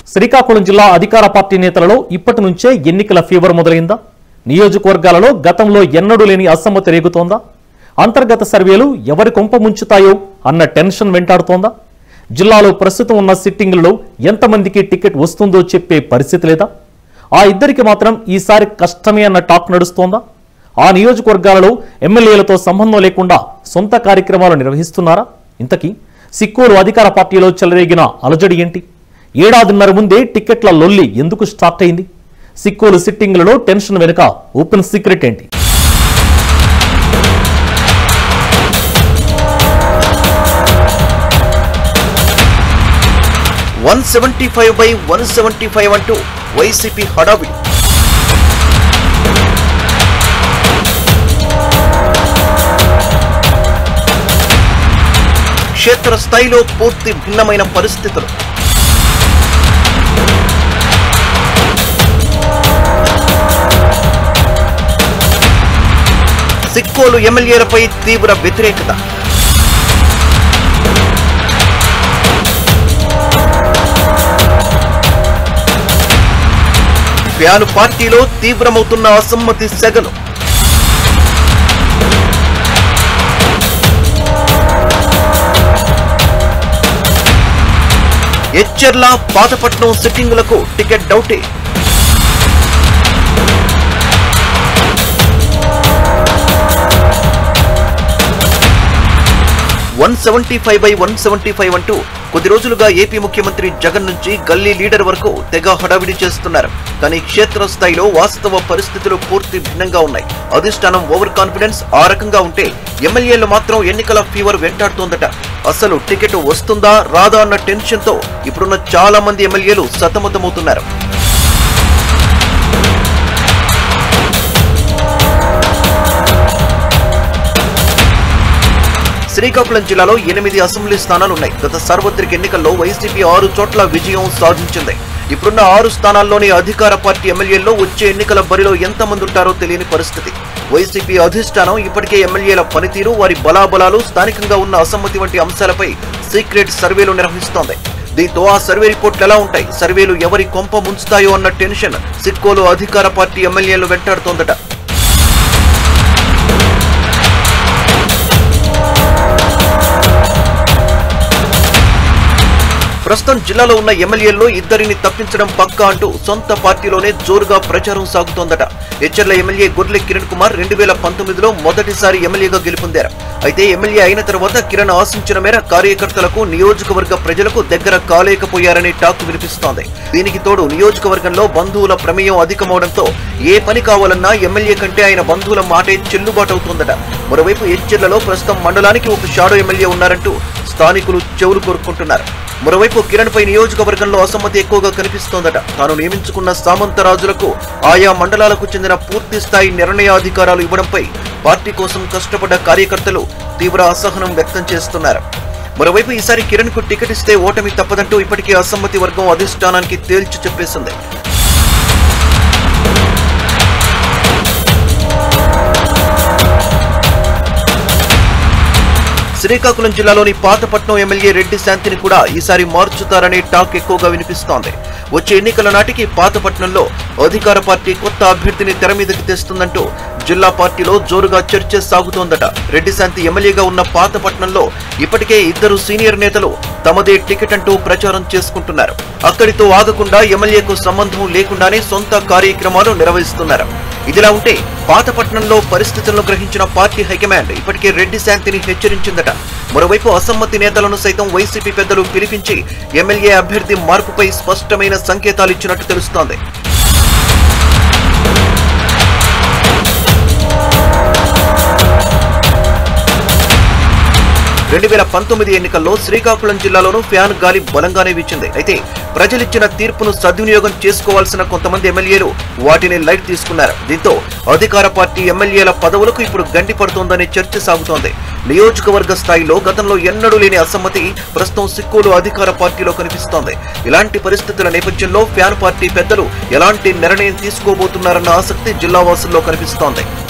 శ్రీకాకుళం జిల్లా అధికార పార్టీ నేతలలో ఇప్పటి నుంచే ఎన్నికల ఫీవర్ మొదలైందా నియోజకవర్గాలలో గతంలో ఎన్నడూ లేని అసమ్మతి రేగుతోందా అంతర్గత సర్వేలు ఎవరి కొంప ముంచుతాయో అన్న టెన్షన్ వెంటాడుతోందా జిల్లాలో ప్రస్తుతం ఉన్న సిట్టింగులలో ఎంతమందికి టికెట్ వస్తుందో చెప్పే పరిస్థితి లేదా ఆ ఇద్దరికి మాత్రం ఈసారి కష్టమే అన్న టాక్ నడుస్తోందా ఆ నియోజకవర్గాలలో ఎమ్మెల్యేలతో సంబంధం లేకుండా సొంత కార్యక్రమాలు నిర్వహిస్తున్నారా ఇంతకీ సిక్కోలు అధికార పార్టీలో చెలరేగిన అలజడి ఏంటి ఏడాదిన్నర ముందే టికెట్ల లొల్లి ఎందుకు స్టార్ట్ అయింది సిక్కోలు సిట్టింగులలో టెన్షన్ వెనుక ఓపెన్ సీక్రెట్ ఏంటి one seventy five by one seventy five అంటూ వైసీపీ హడావిడి క్షేత్రస్థాయిలో పూర్తి భిన్నమైన పరిస్థితులు సిక్కోలు ఎమ్మెల్యేలపై తీవ్ర వ్యతిరేకత ఫ్యాను పార్టీలో తీవ్రమవుతున్న అసమ్మతి సెగలు ఎచ్చర్ల పాతపట్నం సిట్టింగులకు టికెట్ డౌటే one seventy five by one seventy five అంటూ కొద్ది రోజులుగా ఏపీ ముఖ్యమంత్రి జగన్ నుంచి గల్లీ లీడర్ వరకు తెగ హడావిడి చేస్తున్నారు కానీ క్షేత్రస్థాయిలో వాస్తవ పరిస్థితులు పూర్తి భిన్నంగా ఉన్నాయి అధిష్టానం ఓవర్ కాన్ఫిడెన్స్ ఆ రకంగా ఉంటే ఎమ్మెల్యేలు మాత్రం ఎన్నికల ఫీవర్ వెంటాడుతోందట అసలు టికెట్ వస్తుందా రాదా అన్న టెన్షన్ తో ఇప్పుడున్న చాలా మంది ఎమ్మెల్యేలు సతమతమవుతున్నారు శ్రీకాకుళం జిల్లాలో ఎనిమిది అసెంబ్లీ స్థానాలున్నాయి గత సార్వత్రిక ఎన్నికల్లో వైసీపీ ఆరు చోట్ల విజయం సాధించింది ఇప్పుడున్న ఆరు స్థానాల్లోని అధికార పార్టీ ఎమ్మెల్యేల్లో వచ్చే ఎన్నికల బరిలో ఎంతమంది ఉంటారో తెలియని పరిస్థితి వైసీపీ అధిష్టానం ఇప్పటికే ఎమ్మెల్యేల పనితీరు వారి బలాబలాలు స్థానికంగా ఉన్న అసమ్మతి వంటి అంశాలపై సీక్రెట్ సర్వేలు నిర్వహిస్తోంది దీంతో ఆ సర్వే రిపోర్ట్లు ఎలా ఉంటాయి సర్వేలు ఎవరి కొంప ముంచుతాయో అన్న టెన్షన్ సిక్కోలు అధికార పార్టీ ఎమ్మెల్యేలు వెంటాడుతోందట ప్రస్తుతం జిల్లాలో ఉన్న ఎమ్మెల్యేల్లో ఇద్దరిని తప్పించడం పక్కా అంటూ సొంత పార్టీలోనే జోరుగా ప్రచారం సాగుతోందట హెచ్చర్ల ఎమ్మెల్యే గొర్రె కిరణ్ కుమార్ రెండు వేల పంతొమ్మిదిలో మొదటిసారి ఎమ్మెల్యేగా గెలుపొందారు అయితే ఎమ్మెల్యే అయిన తర్వాత కిరణ్ ఆశించిన మేర కార్యకర్తలకు నియోజకవర్గ ప్రజలకు దగ్గర కాలేకపోయారనే టాక్ వినిపిస్తోంది దీనికి తోడు నియోజకవర్గంలో బంధువుల ప్రమేయం అధికమవడంతో ఏ పని కావాలన్నా ఎమ్మెల్యే కంటే ఆయన బంధువుల మాటే చెల్లుబాటు అవుతోందట మరోవైపు హెచ్చర్లలో ప్రస్తుతం మండలానికి ఒక షాడో ఎమ్మెల్యే ఉన్నారంటూ స్థానికులు చెవులు కోరుకుంటున్నారు మరోవైపు కిరణ్ పై నియోజకవర్గంలో అసమ్మతి ఎక్కువగా కనిపిస్తోందట తాను నియమించుకున్న సామంతరాజులకు ఆయా మండలాలకు చెందిన పూర్తి స్థాయి నిర్ణయాధికారాలు ఇవ్వడంపై పార్టీ కోసం కష్టపడ్డ కార్యకర్తలు తీవ్ర అసహనం వ్యక్తం చేస్తున్నారు మరోవైపు ఈసారి కిరణ్ కు టికెట్ ఇస్తే ఓటమి తప్పదంటూ ఇప్పటికే అసమ్మతి వర్గం అధిష్టానానికి తేల్చి చెప్పేసింది శ్రీకాకుళం జిల్లాలోని పాతపట్నం ఎమ్మెల్యే రెడ్డి శాంతిని కూడా ఈసారి మార్చుతారనే టాక్ ఎక్కువగా వినిపిస్తోంది వచ్చే ఎన్నికల నాటికి పాతపట్నంలో అధికార పార్టీ కొత్త అభ్యర్థిని తెర మీదకి తెస్తుందంటూ జిల్లా పార్టీలో జోరుగా చర్చ సాగుతోందట రెడ్డి శాంతి ఎమ్మెల్యేగా ఉన్న పాతపట్నంలో ఇప్పటికే ఇద్దరు సీనియర్ నేతలు తమదే టికెట్ అంటూ ప్రచారం చేసుకుంటున్నారు అక్కడితో ఆగకుండా ఎమ్మెల్యేకు సంబంధం లేకుండానే సొంత కార్యక్రమాలు నిర్వహిస్తున్నారు ఇదిలా ఉంటే పాతపట్నంలో పరిస్థితులను గ్రహించిన పార్టీ హైకమాండ్ ఇప్పటికే రెడ్డి శాంతిని హెచ్చరించిందట మరోవైపు అసమ్మతి నేతలను సైతం వైసీపీ పెద్దలు పిలిపించి ఎమ్మెల్యే అభ్యర్థి మార్పుపై స్పష్టమైన సంకేతాలు ఇచ్చినట్టు తెలుస్తోంది రెండు వేల పంతొమ్మిది ఎన్నికల్లో శ్రీకాకుళం జిల్లాలోనూ ఫ్యాన్ గాలి బలంగానే వీచింది అయితే ప్రజలిచ్చిన తీర్పును సద్వినియోగం చేసుకోవాల్సిన కొంతమంది ఎమ్మెల్యేలు వాటిని లైట్ తీసుకున్నారు దీంతో అధికార పార్టీ ఎమ్మెల్యేల పదవులకు ఇప్పుడు గండి పడుతోందనే చర్చ సాగుతోంది నియోజకవర్గ స్థాయిలో గతంలో ఎన్నడూ లేని అసమ్మతి ప్రస్తుతం సిక్కులు అధికార పార్టీలో కనిపిస్తోంది ఇలాంటి పరిస్థితుల నేపథ్యంలో ఫ్యాన్ పార్టీ పెద్దలు ఎలాంటి నిర్ణయం తీసుకోబోతున్నారన్న ఆసక్తి జిల్లా వాసుల్లో కనిపిస్తోంది